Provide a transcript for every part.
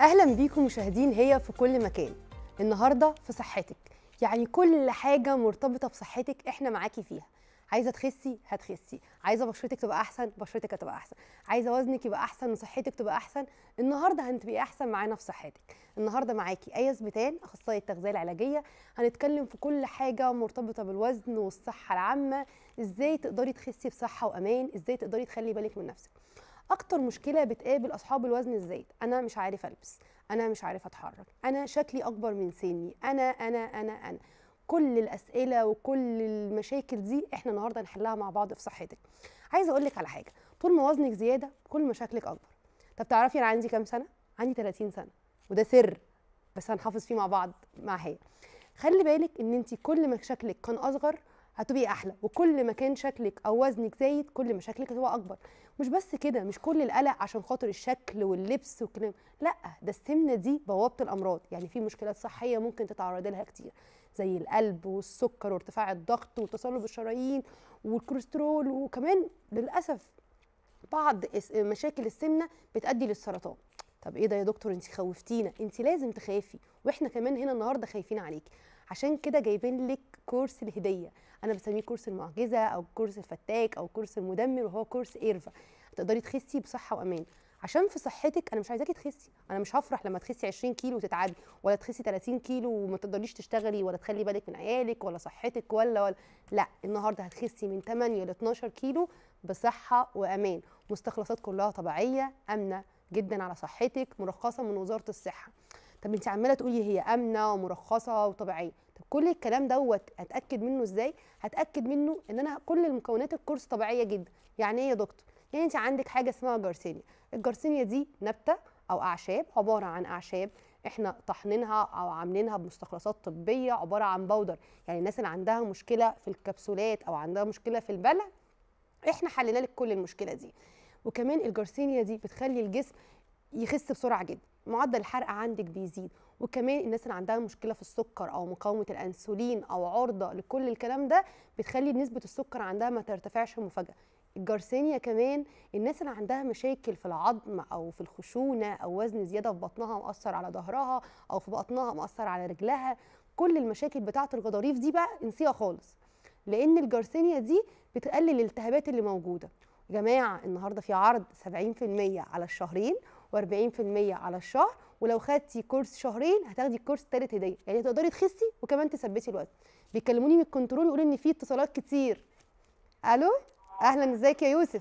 اهلا بيكم مشاهدين هي في كل مكان النهارده في صحتك يعني كل حاجه مرتبطه بصحتك احنا معاكي فيها عايزه تخسي هتخسي عايزه بشرتك تبقى احسن بشرتك هتبقى احسن عايزه وزنك يبقى احسن وصحتك تبقى احسن النهارده هتبقي احسن معانا في صحتك النهارده معاكي ايه زبتان اخصائيه التغذيه العلاجيه هنتكلم في كل حاجه مرتبطه بالوزن والصحه العامه ازاي تقدري تخسي بصحه وامان ازاي تقدري تخلي بالك من نفسك اكتر مشكله بتقابل اصحاب الوزن الزايد انا مش عارف البس انا مش عارف اتحرك انا شكلي اكبر من سني انا انا انا انا كل الاسئله وكل المشاكل دي احنا النهارده هنحلها مع بعض في صحتك عايزه اقول لك على حاجه طول ما وزنك زياده كل مشاكلك اكبر طب تعرفي انا عندي كام سنه عندي 30 سنه وده سر بس هنحافظ فيه مع بعض مع هي خلي بالك ان انت كل ما شكلك كان اصغر هتبقي احلى وكل ما كان شكلك او وزنك زايد كل ما شكلك هتبقى اكبر مش بس كده مش كل القلق عشان خاطر الشكل واللبس والكلام لا ده السمنه دي بوابه الامراض يعني في مشكلات صحيه ممكن تتعرضي لها كتير زي القلب والسكر وارتفاع الضغط وتصلب الشرايين والكوليسترول وكمان للاسف بعض مشاكل السمنه بتؤدي للسرطان طب ايه ده يا دكتور انت خوفتينا انت لازم تخافي واحنا كمان هنا النهارده خايفين عليكي عشان كده جايبين لك كورس الهديه انا بسميه كورس المعجزه او كورس الفتاك او كورس المدمر وهو كورس ايرفا تقدري تخسي بصحه وامان عشان في صحتك انا مش عايزاكي تخسي انا مش هفرح لما تخسي 20 كيلو وتتعبي ولا تخسي 30 كيلو وما تقدريش تشتغلي ولا تخلي بالك من عيالك ولا صحتك ولا ولا لا النهارده هتخسي من 8 ل 12 كيلو بصحه وامان مستخلصات كلها طبيعيه امنه جدا على صحتك مرخصه من وزاره الصحه طب انت عماله تقولي هي امنه ومرخصه وطبيعيه طب كل الكلام دوت هتاكد منه ازاي هتاكد منه ان انا كل المكونات الكورس طبيعيه جدا يعني ايه يا دكتور يعني انت عندك حاجه اسمها جارسينيا الجارسينيا دي نبته او اعشاب عباره عن اعشاب احنا طحنينها او عاملينها بمستخلصات طبيه عباره عن بودر يعني الناس اللي عندها مشكله في الكبسولات او عندها مشكله في البلع احنا حلينا لك كل المشكله دي وكمان الجارسينيا دي بتخلي الجسم يخس بسرعه جدا معدل الحرق عندك بيزيد وكمان الناس اللي عندها مشكله في السكر او مقاومه الانسولين او عرضه لكل الكلام ده بتخلي نسبه السكر عندها ما ترتفعش مفاجاه الجارسينيا كمان الناس اللي عندها مشاكل في العظم او في الخشونه او وزن زياده في بطنها مأثر على ظهرها او في بطنها مأثر على رجلها كل المشاكل بتاعه الغضاريف دي بقى انسيها خالص لان الجارسينيا دي بتقلل الالتهابات اللي موجوده يا جماعه النهارده في عرض 70% على الشهرين و40% على الشهر ولو خدتي كورس شهرين هتاخدي الكورس الثالث هديه يعني تقدري تخسي وكمان تثبتي الوزن بيكلموني من الكنترول يقولوا ان في اتصالات كتير الو اهلا ازيك يا يوسف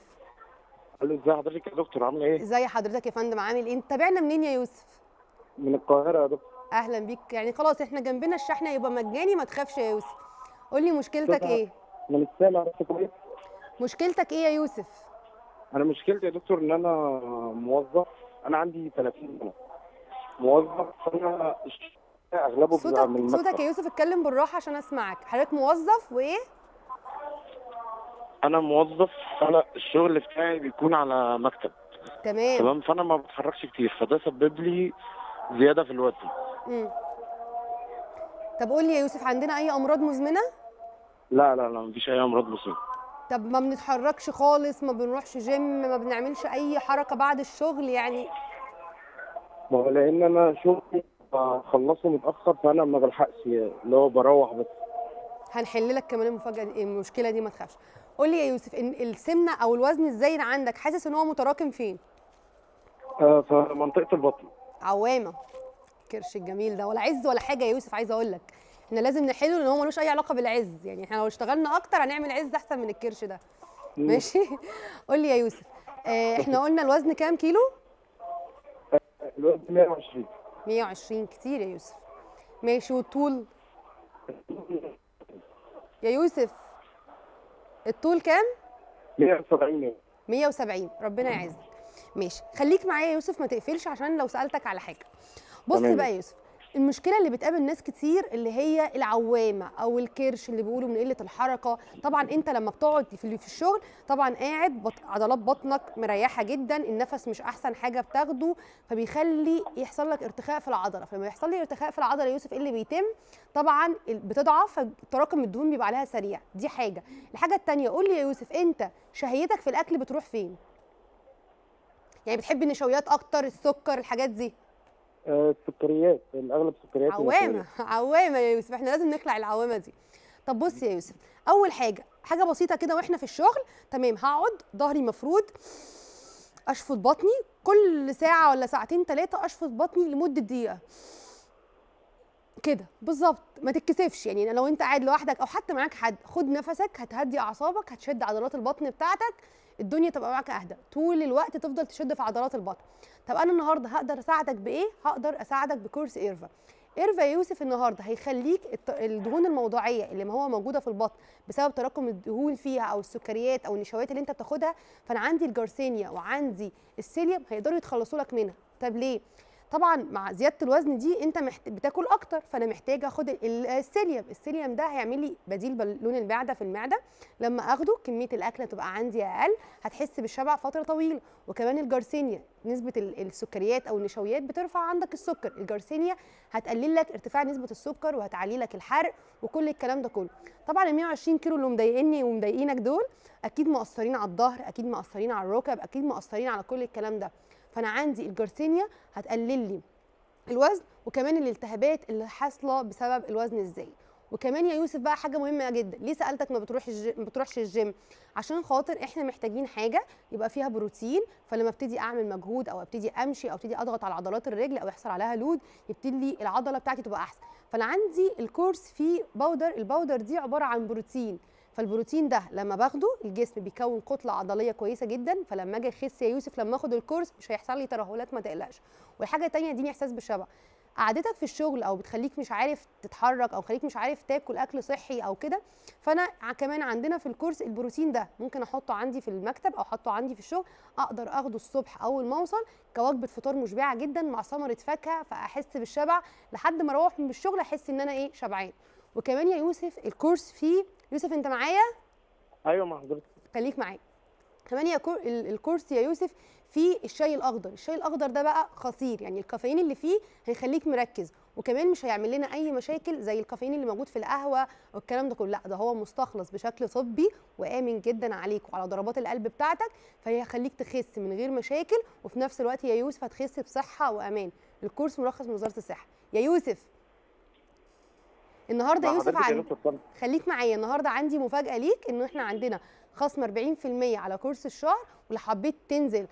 الو ازي حضرتك يا دكتور عامله ايه ازي حضرتك يا فندم عامل ايه انت تابعنا منين يا يوسف من القاهره يا دكتور اهلا بيك يعني خلاص احنا جنبنا الشحن هيبقى مجاني ما تخافش يا يوسف قول لي مشكلتك صوتها- ايه من السامع بس كويس مشكلتك ايه يا يوسف انا مشكلتي يا دكتور ان انا موظف انا عندي 30 سنه موظف فانا الشغل اغلبه بيبقى من صوتك صوتك المكتب يا يوسف اتكلم بالراحه عشان اسمعك حضرتك موظف وايه انا موظف فانا الشغل بتاعي بيكون على مكتب تمام تمام فانا ما بتحركش كتير فده سبب لي زياده في الوزن مم. طب قول لي يا يوسف عندنا اي امراض مزمنه لا لا لا مفيش اي امراض مصيبه طب ما بنتحركش خالص ما بنروحش جيم ما بنعملش اي حركه بعد الشغل يعني ما هو لان انا شغلي بخلصه متاخر فانا ما بلحقش اللي هو بروح بس هنحل لك كمان المفاجاه دي المشكله دي ما تخافش قول لي يا يوسف ان السمنه او الوزن الزايد عندك حاسس ان هو متراكم فين آه، في منطقه البطن عوامه كرش الجميل ده ولا عز ولا حاجه يا يوسف عايزه اقول لك احنا لازم نحله لان هو ملوش اي علاقه بالعز يعني احنا لو اشتغلنا اكتر هنعمل عز احسن من الكرش ده ماشي قول لي يا يوسف اه احنا قلنا الوزن كام كيلو الوزن 120 120 كتير يا يوسف ماشي والطول يا يوسف الطول كام 170 يوم. 170 ربنا يعزك ماشي خليك معايا يا يوسف ما تقفلش عشان لو سالتك على حاجه بص تمام. بقى يا يوسف المشكله اللي بتقابل ناس كتير اللي هي العوامه او الكرش اللي بيقولوا من قله الحركه طبعا انت لما بتقعد في في الشغل طبعا قاعد بط... عضلات بطنك مريحه جدا النفس مش احسن حاجه بتاخده فبيخلي يحصل لك ارتخاء في العضله فلما يحصل لي ارتخاء في العضله يا يوسف ايه اللي بيتم طبعا ال- بتضعف فتراكم الدهون بيبقى عليها سريع دي حاجه الحاجه الثانيه قول لي يا يوسف انت شهيتك في الاكل بتروح فين يعني بتحب النشويات اكتر السكر الحاجات دي آه، السكريات الاغلب سكريات عوامه عوامه يا يوسف احنا لازم نخلع العوامه دي طب بص يا يوسف اول حاجه حاجه بسيطه كده واحنا في الشغل تمام هقعد ظهري مفرود اشفط بطني كل ساعه ولا ساعتين ثلاثه اشفط بطني لمده دقيقه كده بالظبط ما تتكسفش يعني لو انت قاعد لوحدك او حتى معاك حد خد نفسك هتهدي اعصابك هتشد عضلات البطن بتاعتك الدنيا تبقى معاك اهدى طول الوقت تفضل تشد في عضلات البطن طب انا النهارده هقدر اساعدك بايه هقدر اساعدك بكورس ايرفا ايرفا يا يوسف النهارده هيخليك الت- الدهون الموضوعيه اللي ما هو موجوده في البطن بسبب تراكم الدهون فيها او السكريات او النشويات اللي انت بتاخدها فانا عندي الجارسينيا وعندي السيليوم هيقدروا يتخلصوا لك منها طب ليه طبعا مع زياده الوزن دي انت محت... بتاكل اكتر فانا محتاجه اخد ال- السيليوم السيليوم ده هيعمل لي بديل بالون المعده في المعده لما اخده كميه الاكل هتبقى عندي اقل هتحس بالشبع فتره طويله وكمان الجارسينيا نسبه ال- السكريات او النشويات بترفع عندك السكر الجارسينيا هتقلل لك ارتفاع نسبه السكر وهتعلي لك الحرق وكل الكلام ده كله طبعا ال 120 كيلو اللي مضايقني ومضايقينك دول اكيد مؤثرين على الظهر اكيد مؤثرين على الركب اكيد مؤثرين على كل الكلام ده فانا عندي الجارسينيا هتقلل لي الوزن وكمان الالتهابات اللي حاصله بسبب الوزن الزايد وكمان يا يوسف بقى حاجه مهمه جدا ليه سالتك ما بتروح الجيم ما بتروحش الجيم عشان خاطر احنا محتاجين حاجه يبقى فيها بروتين فلما ابتدي اعمل مجهود او ابتدي امشي او ابتدي اضغط على عضلات الرجل او يحصل عليها لود يبتدي لي العضله بتاعتي تبقى احسن فانا عندي الكورس فيه باودر الباودر دي عباره عن بروتين فالبروتين ده لما باخده الجسم بيكون كتله عضليه كويسه جدا فلما اجي اخس يا يوسف لما اخد الكورس مش هيحصل لي ترهلات ما تقلقش والحاجه التانية اديني احساس بالشبع قعدتك في الشغل او بتخليك مش عارف تتحرك او خليك مش عارف تاكل اكل صحي او كده فانا ع- كمان عندنا في الكورس البروتين ده ممكن احطه عندي في المكتب او احطه عندي في الشغل اقدر اخده الصبح اول ما اوصل كوجبه فطار مشبعه جدا مع ثمره فاكهه فاحس بالشبع لحد ما اروح من الشغل احس ان انا ايه شبعان وكمان يا يوسف الكورس فيه يوسف انت معايا ايوه مع حضرتك خليك معايا كمان يا كور ال- الكورس يا يوسف فيه الشاي الاخضر الشاي الاخضر ده بقى خطير يعني الكافيين اللي فيه هيخليك مركز وكمان مش هيعمل لنا اي مشاكل زي الكافيين اللي موجود في القهوه والكلام ده كله لا ده هو مستخلص بشكل طبي وامن جدا عليك وعلى ضربات القلب بتاعتك فهيخليك تخس من غير مشاكل وفي نفس الوقت يا يوسف هتخس بصحه وامان الكورس مرخص من وزاره الصحه يا يوسف النهارده يا مع يوسف حضرتك يا عن... دكتور اتفضل. خليك معايا النهارده عندي مفاجاه ليك ان احنا عندنا خصم 40% على كورس الشهر ولو حبيت تنزل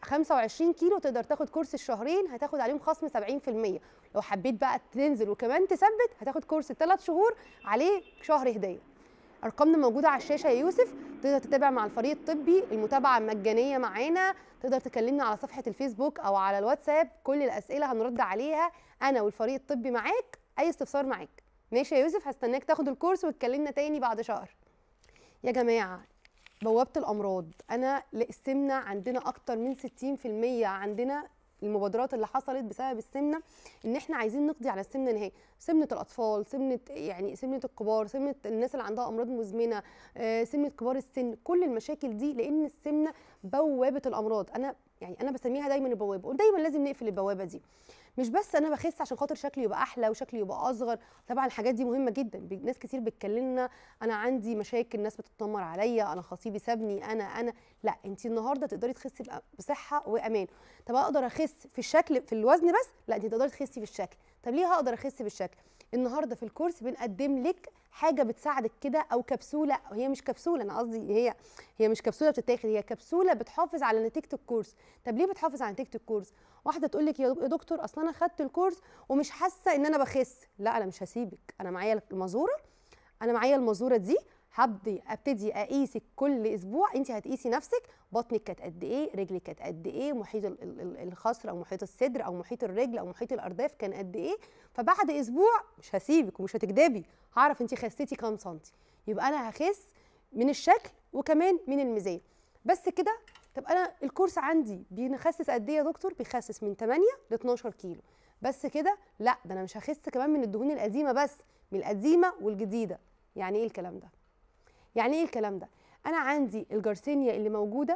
25 كيلو تقدر تاخد كورس الشهرين هتاخد عليهم خصم 70% لو حبيت بقى تنزل وكمان تثبت هتاخد كورس الثلاث شهور عليه شهر هديه ارقامنا موجوده على الشاشه يا يوسف تقدر تتابع مع الفريق الطبي المتابعه مجانيه معانا تقدر تكلمنا على صفحه الفيسبوك او على الواتساب كل الاسئله هنرد عليها انا والفريق الطبي معاك اي استفسار معاك ماشي يا يوسف هستناك تاخد الكورس وتكلمنا تاني بعد شهر يا جماعه بوابه الامراض انا السمنه عندنا اكتر من 60% عندنا المبادرات اللي حصلت بسبب السمنه ان احنا عايزين نقضي على السمنه نهائي سمنه الاطفال سمنه يعني سمنه الكبار سمنه الناس اللي عندها امراض مزمنه آه، سمنه كبار السن كل المشاكل دي لان السمنه بوابه الامراض انا يعني انا بسميها دايما البوابه ودايما لازم نقفل البوابه دي مش بس انا بخس عشان خاطر شكلي يبقى احلى وشكلي يبقى اصغر طبعا الحاجات دي مهمه جدا ب- ناس كتير بتكلمنا انا عندي مشاكل ناس بتتنمر عليا انا خطيبي سابني انا انا لا انت النهارده تقدري تخسي بأ- بصحه وامان طب اقدر اخس في الشكل في الوزن بس لا انت تقدري تخسي في الشكل طب ليه هقدر اخس بالشكل النهارده في الكورس بنقدم لك حاجه بتساعدك كده او كبسوله هي مش كبسوله انا قصدي هي هي مش كبسوله بتتاخد هي كبسوله بتحافظ على نتيجه الكورس طب ليه بتحافظ على نتيجه الكورس واحده تقول لك يا دكتور اصل انا خدت الكورس ومش حاسه ان انا بخس لا انا مش هسيبك انا معايا المزوره انا معايا المزوره دي هبدي ابتدي اقيسك كل اسبوع انت هتقيسي نفسك بطنك كانت قد ايه رجلك كانت قد ايه محيط ال- ال- ال- الخصر او محيط الصدر او محيط الرجل او محيط الارداف كان قد ايه فبعد اسبوع مش هسيبك ومش هتكدبي هعرف انت خسيتي كام سنتي يبقى انا هخس من الشكل وكمان من الميزان بس كده طب انا الكورس عندي بيخسس قد ايه يا دكتور بيخسس من 8 ل 12 كيلو بس كده لا ده انا مش هخس كمان من الدهون القديمه بس من القديمه والجديده يعني ايه الكلام ده يعني ايه الكلام ده انا عندي الجارسينيا اللي موجوده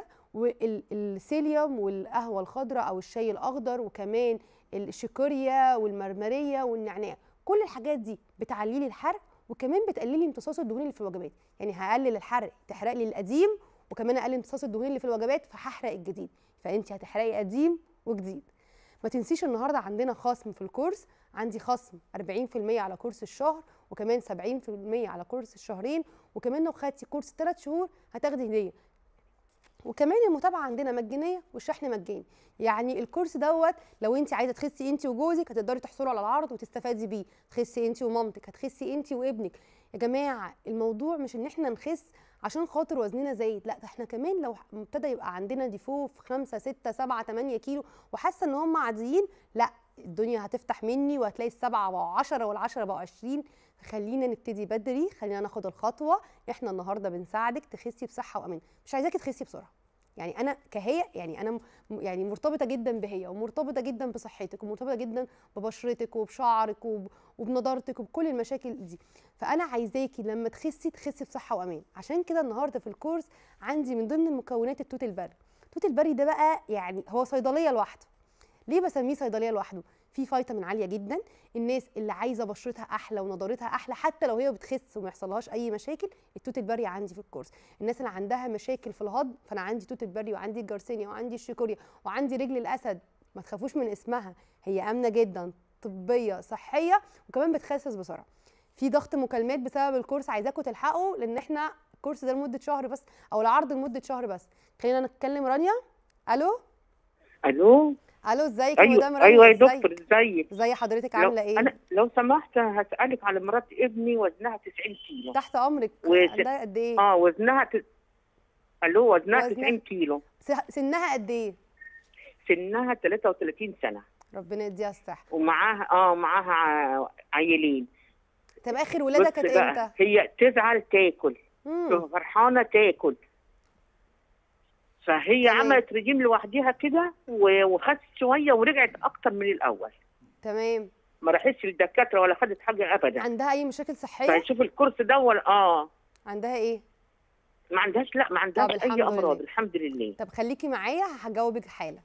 والسيليوم والقهوه الخضراء او الشاي الاخضر وكمان الشيكوريا والمرمريه والنعناع كل الحاجات دي بتعلي لي الحرق وكمان بتقلل لي امتصاص الدهون اللي في الوجبات يعني هقلل الحرق تحرق لي القديم وكمان اقلل امتصاص الدهون اللي في الوجبات فهحرق الجديد فانت هتحرقي قديم وجديد ما تنسيش النهارده عندنا خصم في الكورس عندي خصم 40% على كورس الشهر وكمان 70% على كورس الشهرين وكمان لو خدتي كورس 3 شهور هتاخدي هديه وكمان المتابعه عندنا مجانيه والشحن مجاني يعني الكورس دوت لو انت عايزه تخسي انت وجوزك هتقدري تحصلوا على العرض وتستفادي بيه تخسي انت ومامتك هتخسي انت وابنك يا جماعه الموضوع مش ان احنا نخس عشان خاطر وزننا زايد لا ده احنا كمان لو ابتدى يبقى عندنا ديفو في 5 6 7 8 كيلو وحاسه ان هم عاديين لا الدنيا هتفتح مني وهتلاقي السبعه بقوا 10 والعشرة بقوا 20 خلينا نبتدي بدري خلينا ناخد الخطوه احنا النهارده بنساعدك تخسي بصحه وامان مش عايزاكي تخسي بسرعه يعني انا كهي يعني انا م- يعني مرتبطه جدا بهي ومرتبطه جدا بصحتك ومرتبطه جدا ببشرتك وبشعرك وب- وبنضارتك وبكل المشاكل دي فانا عايزاكي لما تخسي تخسي بصحه وامان عشان كده النهارده في الكورس عندي من ضمن المكونات التوت البري التوت البري ده بقى يعني هو صيدليه لوحده ليه بسميه صيدليه لوحده في فيتامين عاليه جدا الناس اللي عايزه بشرتها احلى ونضارتها احلى حتى لو هي بتخس وما يحصلهاش اي مشاكل التوت البري عندي في الكورس الناس اللي عندها مشاكل في الهضم فانا عندي توت البري وعندي الجرسينيا وعندي الشيكوريا وعندي رجل الاسد ما تخافوش من اسمها هي امنه جدا طبيه صحيه وكمان بتخسس بسرعه في ضغط مكالمات بسبب الكورس عايزاكم تلحقوا لان احنا الكورس ده لمده شهر بس او العرض لمده شهر بس خلينا نتكلم رانيا الو الو الو ازيك يا ايوه مدام رانيا ايوه يا ازيك؟ دكتور ازيك ازي حضرتك لو عامله ايه انا لو سمحت هسالك على مرات ابني وزنها 90 كيلو تحت امرك وس- عندها قد ايه اه وزنها ت... الو وزنها وزنها- 90 كيلو س- سنها قد ايه سنها 33 سنه ربنا يديها الصحه ومعاها اه معاها ع- عيلين طب اخر ولاده بص كانت بقى امتى هي تزعل تاكل مم. فرحانه تاكل فهي تمام. عملت رجيم لوحدها كده و- وخست شويه ورجعت اكتر من الاول تمام ما راحتش للدكاتره ولا خدت حاجه ابدا عندها اي مشاكل صحيه فشوف الكورس ده ولا اه عندها ايه ما عندهاش لا ما عندهاش الحمد اي امراض لله. الحمد لله طب خليكي معايا هجاوبك الحاله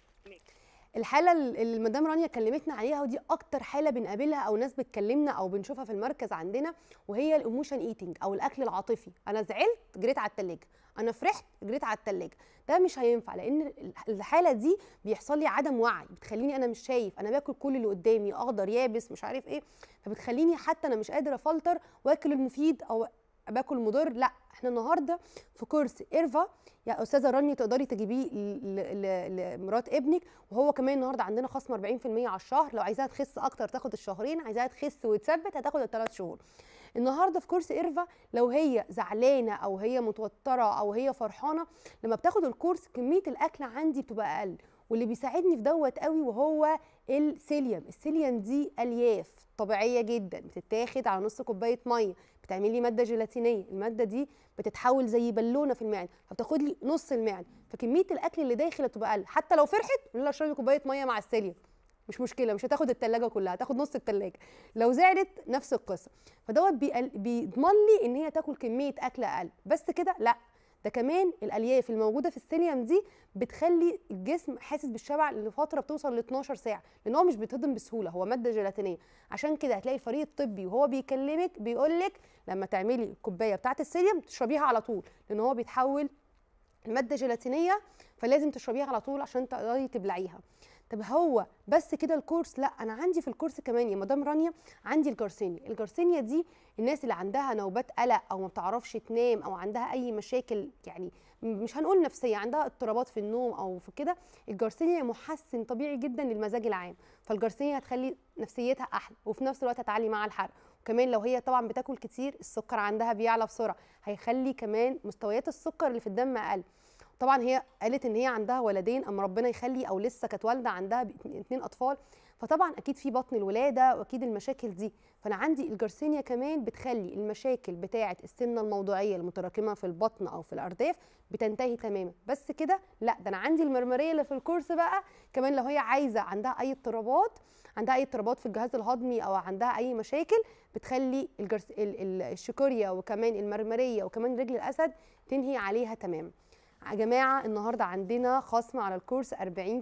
الحاله اللي المدام رانيا كلمتنا عليها ودي اكتر حاله بنقابلها او ناس بتكلمنا او بنشوفها في المركز عندنا وهي الايموشن ايتنج او الاكل العاطفي انا زعلت جريت على التلاجة انا فرحت جريت على التلاجة ده مش هينفع لان الحاله دي بيحصل لي عدم وعي بتخليني انا مش شايف انا باكل كل اللي قدامي اخضر يابس مش عارف ايه فبتخليني حتى انا مش قادره افلتر واكل المفيد او باكل مضر لا احنا النهارده في كورس ايرفا يا استاذه رانيا تقدري تجيبيه ل- ل- لمرات ابنك وهو كمان النهارده عندنا خصم 40% على الشهر لو عايزاها تخس اكتر تاخد الشهرين عايزاها تخس وتثبت هتاخد الثلاث شهور النهارده في كورس ايرفا لو هي زعلانه او هي متوتره او هي فرحانه لما بتاخد الكورس كميه الاكل عندي بتبقى اقل واللي بيساعدني في دوت قوي وهو السيليوم السيليوم دي الياف طبيعيه جدا بتتاخد على نص كوبايه ميه بتعمل لي ماده جيلاتينيه الماده دي بتتحول زي بالونه في المعده فبتاخد لي نص المعده فكميه الاكل اللي داخل بتبقى اقل حتى لو فرحت قول لها اشربي كوبايه ميه مع السيليوم مش مشكله مش هتاخد التلاجة كلها هتاخد نص التلاجة لو زعلت نفس القصه فدوت بيقل- بيضمن لي ان هي تاكل كميه اكل اقل بس كده لا ده كمان الالياف الموجوده في السيليوم دي بتخلي الجسم حاسس بالشبع لفتره بتوصل ل 12 ساعه لان هو مش بيتهضم بسهوله هو ماده جيلاتينيه عشان كده هتلاقي الفريق الطبي وهو بيكلمك بيقول لك لما تعملي الكوبايه بتاعه السيليوم تشربيها على طول لان هو بيتحول لماده جيلاتينيه فلازم تشربيها على طول عشان تقدري تبلعيها طب هو بس كده الكورس لا انا عندي في الكورس كمان يا مدام رانيا عندي الجارسينيا الجارسينيا دي الناس اللي عندها نوبات قلق او ما بتعرفش تنام او عندها اي مشاكل يعني مش هنقول نفسيه عندها اضطرابات في النوم او في كده الجارسينيا محسن طبيعي جدا للمزاج العام فالجارسينيا هتخلي نفسيتها احلى وفي نفس الوقت هتعلي مع الحرق وكمان لو هي طبعا بتاكل كتير السكر عندها بيعلى بسرعه هيخلي كمان مستويات السكر اللي في الدم اقل طبعا هي قالت ان هي عندها ولدين اما ربنا يخلي او لسه كانت والده عندها اتنين اطفال فطبعا اكيد في بطن الولاده واكيد المشاكل دي فانا عندي الجرسينيا كمان بتخلي المشاكل بتاعه السمنه الموضعيه المتراكمه في البطن او في الارداف بتنتهي تماما بس كده لا ده انا عندي المرمريه اللي في الكورس بقى كمان لو هي عايزه عندها اي اضطرابات عندها اي اضطرابات في الجهاز الهضمي او عندها اي مشاكل بتخلي الجرس ال- ال- الشيكوريا وكمان المرمريه وكمان رجل الاسد تنهي عليها تماما يا جماعه النهارده عندنا خصم على الكورس 40%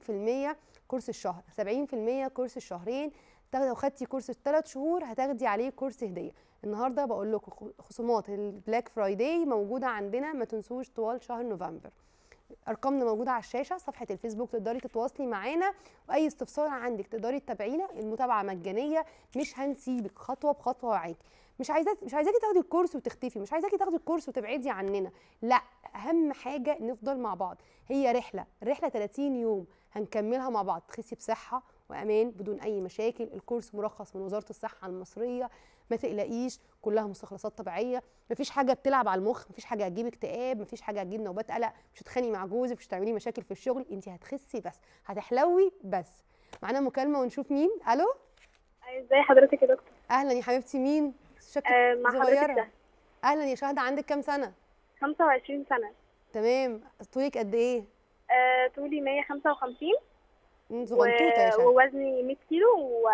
كورس الشهر 70% كورس الشهرين تاخدي لو خدتي كورس الثلاث شهور هتاخدي عليه كورس هديه النهارده بقول لكم خصومات البلاك فرايداي موجوده عندنا ما تنسوش طوال شهر نوفمبر ارقامنا موجوده على الشاشه صفحه الفيسبوك تقدري تتواصلي معانا واي استفسار عندك تقدري تتابعينا المتابعه مجانيه مش هنسيبك خطوه بخطوه معاكي مش عايزاك مش عايزاكي تاخدي الكورس وتختفي مش عايزاكي تاخدي الكورس وتبعدي عننا لا اهم حاجه نفضل مع بعض هي رحله الرحله 30 يوم هنكملها مع بعض تخسي بصحه وامان بدون اي مشاكل الكورس مرخص من وزاره الصحه المصريه ما تقلقيش كلها مستخلصات طبيعيه مفيش حاجه بتلعب على المخ مفيش حاجه هتجيب اكتئاب مفيش حاجه هتجيب نوبات قلق مش هتتخانقي مع جوزك مش هتعملي مشاكل في الشغل انت هتخسي بس هتحلوي بس معانا مكالمه ونشوف مين الو ازاي حضرتك يا دكتور اهلا يا حبيبتي مين شكلك آه مع حضرتك صغيره ده اهلا يا شهد عندك كام سنه 25 سنة تمام طولك قد ايه آه طولي 155 مم، و... صغنطوطه يا شهد ووزني 100 كيلو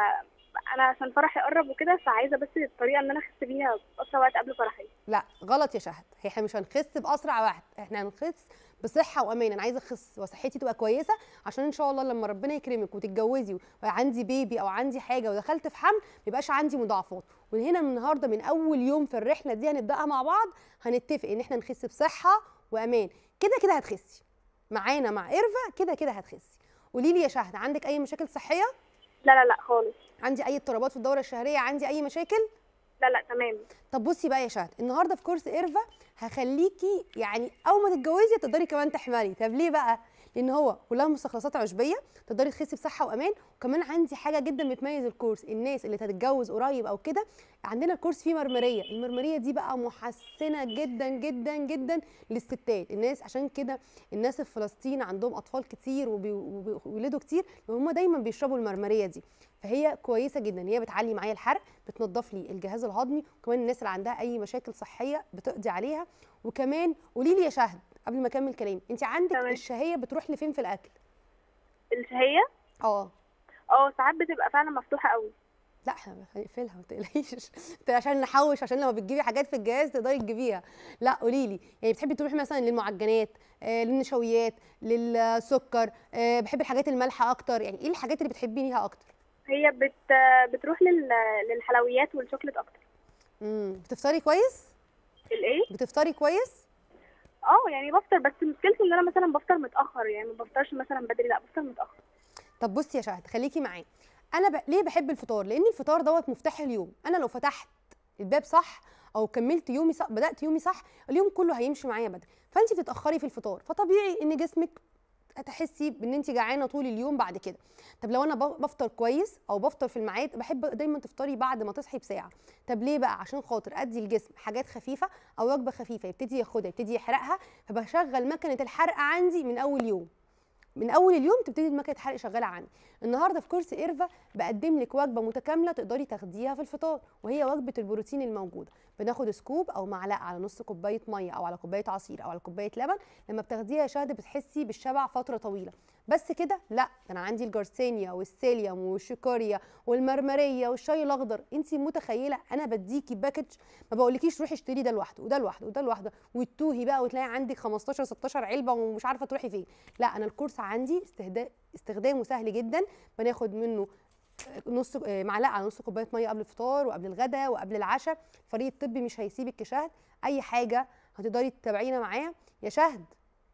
وانا عشان فرحي قرب وكده فعايزة بس الطريقة ان انا اخس بيها بأسرع وقت قبل فرحي لا غلط يا شهد هي احنا مش هنخس باسرع واحد احنا هنخس بصحه وامان انا عايزه اخس وصحتي تبقى كويسه عشان ان شاء الله لما ربنا يكرمك وتتجوزي وعندي بيبي او عندي حاجه ودخلت في حمل ما يبقاش عندي مضاعفات ومن هنا من النهارده من اول يوم في الرحله دي هنبداها مع بعض هنتفق ان احنا نخس بصحه وامان كده كده هتخسي معانا مع ايرفا كده كده هتخسي قولي لي يا شهد عندك اي مشاكل صحيه لا لا لا خالص عندي اي اضطرابات في الدوره الشهريه عندي اي مشاكل لا لا تمام طب بصي بقى يا شهد النهارده في كورس ايرفا هخليكي يعني اول ما تتجوزي تقدري كمان تحملي طب ليه بقى لان هو كلها مستخلصات عشبيه تقدري تخسي بصحه وامان وكمان عندي حاجه جدا بتميز الكورس الناس اللي هتتجوز قريب او كده عندنا الكورس فيه مرمريه المرمريه دي بقى محسنه جدا جدا جدا للستات الناس عشان كده الناس في فلسطين عندهم اطفال كتير وبي- وبي- وبيولدوا كتير وهم دايما بيشربوا المرمريه دي فهي كويسه جدا هي بتعلي معايا الحرق بتنظف لي الجهاز الهضمي وكمان الناس اللي عندها اي مشاكل صحيه بتقضي عليها وكمان قولي لي يا شهد قبل ما اكمل كلامي انت عندك تمام. الشهيه بتروح لفين في الاكل الشهية اه اه ساعات بتبقى فعلا مفتوحة قوي لا احنا هنقفلها ما تقلقيش عشان نحوش عشان لما بتجيبي حاجات في الجهاز تقدري تجيبيها لا قولي لي يعني بتحبي تروحي مثلا للمعجنات آه للنشويات للسكر آه بحبي الحاجات المالحه اكتر يعني ايه الحاجات اللي بتحبيها اكتر هي بت... بتروح لل... للحلويات والشوكليت اكتر امم بتفطري كويس الايه بتفطري كويس اه يعني بفطر بس مشكلتي ان انا مثلا بفطر متاخر يعني ما بفطرش مثلا بدري لا بفطر متاخر طب بصي يا شهد خليكي معايا انا ب... ليه بحب الفطار لان الفطار دوت مفتاح اليوم انا لو فتحت الباب صح او كملت يومي صح بدات يومي صح اليوم كله هيمشي معايا بدري فانت بتتاخري في الفطار فطبيعي ان جسمك هتحسي بان انت جعانه طول اليوم بعد كده طب لو انا ب- بفطر كويس او بفطر في الميعاد بحب دايما تفطري بعد ما تصحي بساعه طب ليه بقى عشان خاطر ادي الجسم حاجات خفيفه او وجبه خفيفه يبتدي ياخدها يبتدي يحرقها فبشغل مكنه الحرق عندي من اول يوم من اول اليوم تبتدي مكنه الحرق شغاله عندي النهارده في كورس ايرفا بقدم لك وجبه متكامله تقدري تاخديها في الفطار وهي وجبه البروتين الموجوده بناخد سكوب او معلقه على نص كوبايه ميه او على كوبايه عصير او على كوبايه لبن لما بتاخديها يا شهد بتحسي بالشبع فتره طويله بس كده لا ده انا عندي الجارسينيا والسيليوم والشيكوريا والمرمريه والشاي الاخضر انت متخيله انا بديكي باكج ما بقولكيش روحي اشتري ده لوحده وده لوحده وده لوحده وتتوهي بقى وتلاقي عندك 15 16 علبه ومش عارفه تروحي فين لا انا الكورس عندي استهدا- استخدامه سهل جدا بناخد منه نص آه، معلقه على نص كوبايه ميه قبل الفطار وقبل الغداء وقبل العشاء الفريق الطبي مش هيسيبك يا شهد اي حاجه هتقدري تتابعينا معاه يا شهد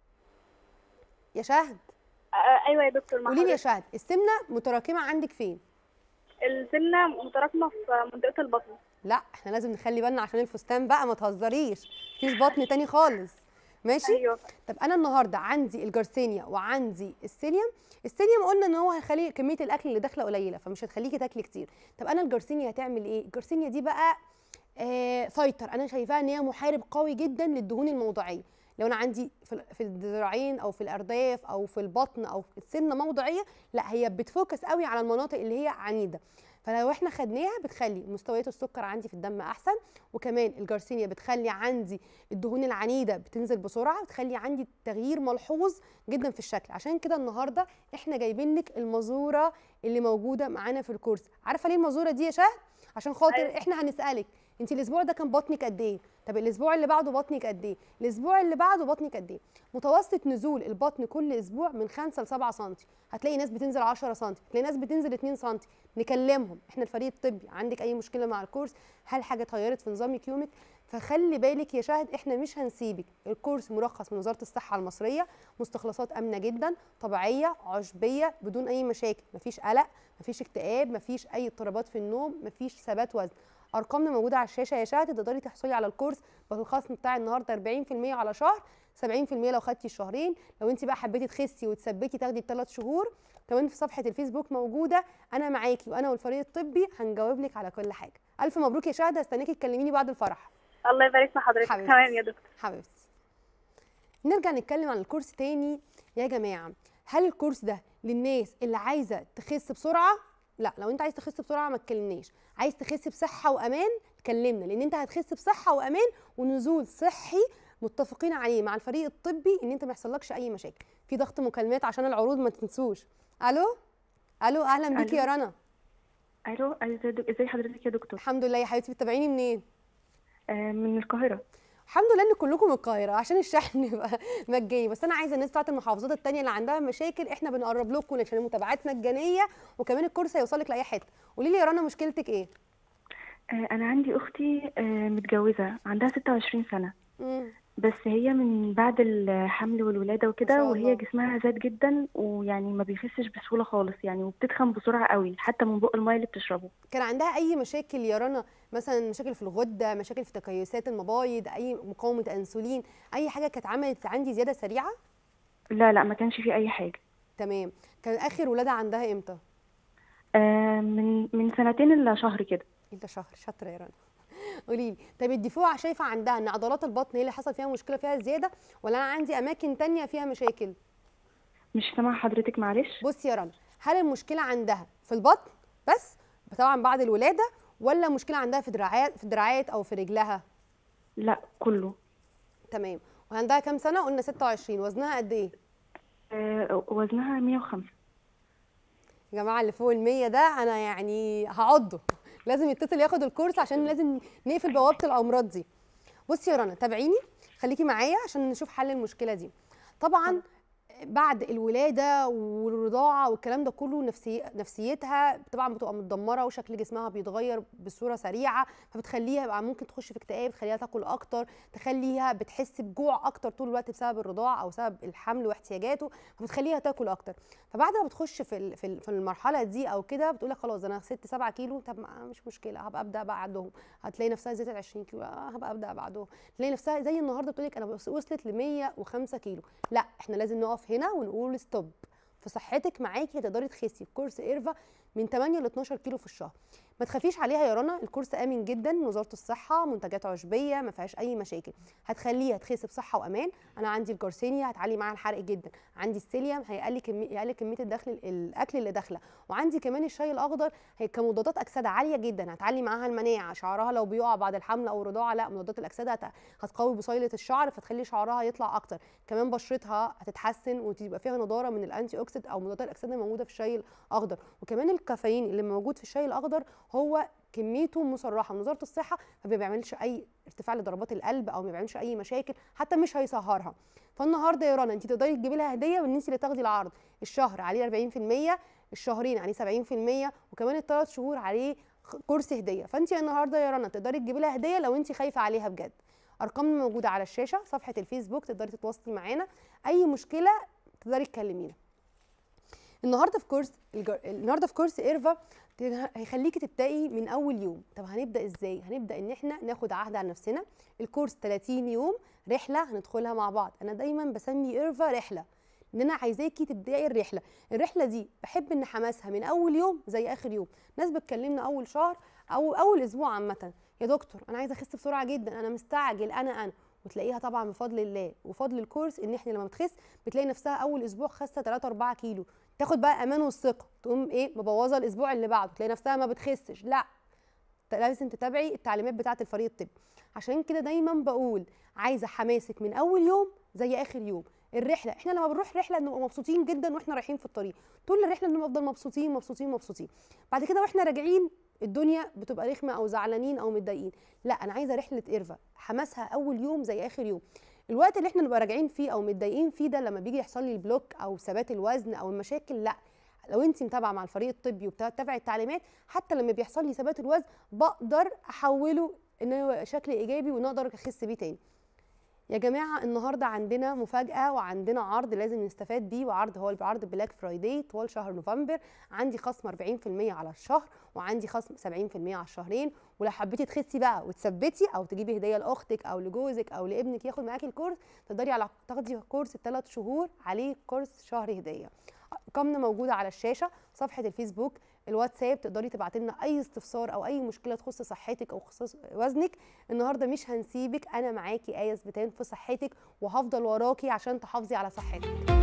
يا شهد آه ايوه يا دكتور مع قولي لي يا حضرتك. شهد السمنه متراكمه عندك فين السمنه متراكمه في منطقه البطن لا احنا لازم نخلي بالنا عشان الفستان بقى ما تهزريش مفيش بطن تاني خالص ماشي ايوه طب انا النهارده عندي الجارسينيا وعندي السيليوم السيليوم قلنا ان هو هيخلي كميه الاكل اللي داخله قليله فمش هتخليكي تاكلي كتير طب انا الجارسينيا هتعمل ايه الجارسينيا دي بقى آه فايتر انا شايفاها ان هي محارب قوي جدا للدهون الموضعيه لو انا عندي في ال- في الذراعين او في الارداف او في البطن او في السمنه موضعيه لا هي بتفوكس قوي على المناطق اللي هي عنيده فلو احنا خدناها بتخلي مستويات السكر عندي في الدم احسن وكمان الجارسينيا بتخلي عندي الدهون العنيده بتنزل بسرعه بتخلي عندي تغيير ملحوظ جدا في الشكل عشان كده النهارده احنا جايبين لك المزوره اللي موجوده معانا في الكورس عارفه ليه المزوره دي يا شهد عشان خاطر أيوة. احنا هنسالك انت الاسبوع ده كان بطنك قد ايه طب الاسبوع اللي بعده بطنك قد ايه الاسبوع اللي بعده بطنك قد ايه متوسط نزول البطن كل اسبوع من 5 ل 7 سم هتلاقي ناس بتنزل 10 سم هتلاقي ناس بتنزل 2 سم نكلمهم احنا الفريق الطبي عندك اي مشكله مع الكورس هل حاجه اتغيرت في نظامك يومك فخلي بالك يا شاهد احنا مش هنسيبك الكورس مرخص من وزاره الصحه المصريه مستخلصات امنه جدا طبيعيه عشبيه بدون اي مشاكل مفيش قلق مفيش اكتئاب مفيش اي اضطرابات في النوم مفيش ثبات وزن ارقامنا موجوده على الشاشه يا شاهد تقدري تحصلي على الكورس بالخصم بتاع النهارده 40% على شهر 70% لو خدتي الشهرين لو انت بقى حبيتي تخسي وتثبتي تاخدي الثلاث شهور كمان في صفحه الفيسبوك موجوده انا معاكي وانا والفريق الطبي هنجاوب لك على كل حاجه الف مبروك يا شاهد هستناكي تكلميني بعد الفرح الله يبارك في حضرتك حبيبتي. تمام يا دكتور حبيبتي نرجع نتكلم عن الكورس تاني يا جماعه هل الكورس ده للناس اللي عايزه تخس بسرعه لا لو انت عايز تخس بسرعه ما تكلمناش عايز تخس بصحه وامان كلمنا لان انت هتخس بصحه وامان ونزول صحي متفقين عليه مع الفريق الطبي ان انت ما يحصلكش اي مشاكل في ضغط مكالمات عشان العروض ما تنسوش الو الو اهلا بيكي يا رنا الو أيوة، ازي دك- ازي حضرتك يا دكتور الحمد لله يا حبيبتي بتتابعيني منين آه من القاهره الحمد لله ان كلكم من القاهره عشان الشحن يبقى مجاني بس انا عايزه الناس بتاعت المحافظات التانية اللي عندها مشاكل احنا بنقرب لكم عشان المتابعات مجانيه وكمان الكورس هيوصلك لاي حته قولي لي يا رنا مشكلتك ايه آه انا عندي اختي آه متجوزه عندها 26 سنه مم. بس هي من بعد الحمل والولاده ما وكده شاء وهي الله. جسمها زاد جدا ويعني ما بيخسش بسهوله خالص يعني وبتتخن بسرعه قوي حتى من بق الميه اللي بتشربه كان عندها اي مشاكل يا رنا مثلا مشاكل في الغده مشاكل في تكيسات المبايض اي مقاومه انسولين اي حاجه كانت عملت عندي زياده سريعه لا لا ما كانش في اي حاجه تمام كان اخر ولاده عندها امتى آه من من سنتين الا شهر كده انت شهر شاطره يا رنا قولي لي طيب الدفوع شايفه عندها ان عضلات البطن هي اللي حصل فيها مشكله فيها زياده ولا انا عندي اماكن تانية فيها مشاكل مش سامعه حضرتك معلش بصي يا رنا هل المشكله عندها في البطن بس طبعا بعد الولاده ولا مشكله عندها في دراعات في دراعات او في رجلها لا كله تمام وعندها كام سنه قلنا 26 وزنها قد ايه آه وزنها 105 يا جماعه اللي فوق ال 100 ده انا يعني هعضه لازم يتصل ياخد الكورس عشان لازم نقفل بوابه الامراض دي بصي يا رنا تابعيني خليكي معايا عشان نشوف حل المشكله دي طبعا بعد الولاده والرضاعه والكلام ده كله نفسي نفسيتها طبعا بتبقى متدمره وشكل جسمها بيتغير بصوره سريعه فبتخليها يبقى ممكن تخش في اكتئاب تخليها تاكل اكتر تخليها بتحس بجوع اكتر طول الوقت بسبب الرضاعه او بسبب الحمل واحتياجاته فبتخليها تاكل اكتر فبعد ما بتخش في ال- في ال- في المرحله دي او كده بتقول لك خلاص انا 6 7 كيلو طب ما مش مشكله هبقى ابدا بعدهم هتلاقي نفسها زادت 20 كيلو آه هبقى ابدا بعدهم تلاقي نفسها زي النهارده بتقول لك انا بس- وصلت ل 105 كيلو لا احنا لازم نقف هنا ونقول ستوب في صحتك معاكي هتقدري تخسي كورس ايرفا من 8 ل 12 كيلو في الشهر ما تخافيش عليها يا رنا الكورس امن جدا من وزاره الصحه منتجات عشبيه ما فيهاش اي مشاكل هتخليها تخس بصحه وامان انا عندي الجارسينيا هتعلي معاها الحرق جدا عندي السيليوم هيقلل كميه يقلل كميه الدخل الاكل اللي داخله وعندي كمان الشاي الاخضر هي كمضادات اكسده عاليه جدا هتعلي معاها المناعه شعرها لو بيقع بعد الحمل او الرضاعه لا مضادات الاكسده هت- هتقوي بصيله الشعر فتخلي شعرها يطلع اكتر كمان بشرتها هتتحسن وتبقى فيها نضاره من الانتي اوكسيد او مضادات الاكسده الموجوده في الشاي الاخضر وكمان الكافيين اللي موجود في الشاي الاخضر هو كميته مصرحه من وزاره الصحه فما بيعملش اي ارتفاع لضربات القلب او ما بيعملش اي مشاكل حتى مش هيسهرها فالنهارده يا رنا انت تقدري تجيبي لها هديه وان انت اللي تاخدي العرض الشهر عليه 40% الشهرين عليه 70% وكمان الثلاث شهور عليه خ- كورس هديه فانت النهارده يا رنا تقدري تجيبي لها هديه لو انت خايفه عليها بجد ارقامنا موجوده على الشاشه صفحه الفيسبوك تقدري تتواصلي معانا اي مشكله تقدري تكلمينا النهارده في كورس الجر... النهارده في كورس ايرفا ت- هيخليكي تبداي من اول يوم طب هنبدا ازاي هنبدا ان احنا ناخد عهد على نفسنا الكورس 30 يوم رحله هندخلها مع بعض انا دايما بسمي ايرفا رحله ان انا عايزاكي تبداي الرحله الرحله دي بحب ان حماسها من اول يوم زي اخر يوم ناس بتكلمنا اول شهر او اول اسبوع عامه يا دكتور انا عايزه اخس بسرعه جدا انا مستعجل انا انا وتلاقيها طبعا بفضل الله وفضل الكورس ان احنا لما بتخس بتلاقي نفسها اول اسبوع خاسه 3 4 كيلو تاخد بقى امان والثقه تقوم ايه مبوظه الاسبوع اللي بعده تلاقي نفسها ما بتخسش لا لازم تتابعي التعليمات بتاعه الفريق الطبي عشان كده دايما بقول عايزه حماسك من اول يوم زي اخر يوم الرحله احنا لما بنروح رحله بنبقى مبسوطين جدا واحنا رايحين في الطريق طول الرحله بنفضل مبسوطين مبسوطين مبسوطين بعد كده واحنا راجعين الدنيا بتبقى رخمه او زعلانين او متضايقين لا انا عايزه رحله ايرفا حماسها اول يوم زي اخر يوم الوقت اللي احنا نبقى راجعين فيه او متضايقين فيه ده لما بيجي يحصل لي البلوك او ثبات الوزن او المشاكل لا لو انت متابعه مع الفريق الطبي وبتتابعي التعليمات حتى لما بيحصل لي ثبات الوزن بقدر احوله ان هو شكل ايجابي وان اقدر اخس بيه تاني يا جماعه النهارده عندنا مفاجاه وعندنا عرض لازم نستفاد بيه وعرض هو عرض بلاك فرايداي طوال شهر نوفمبر عندي خصم 40% على الشهر وعندي خصم 70% على الشهرين ولو حبيتي تخسي بقى وتثبتي او تجيبي هديه لاختك او لجوزك او لابنك ياخد معاكي الكورس تقدري على تاخدي كورس الثلاث شهور عليه كورس شهر هديه ارقامنا موجوده على الشاشه صفحه الفيسبوك الواتساب تقدري تبعتي لنا اي استفسار او اي مشكله تخص صحتك او خصوص وزنك النهارده مش هنسيبك انا معاكي ايه سبتان في صحتك وهفضل وراكي عشان تحافظي على صحتك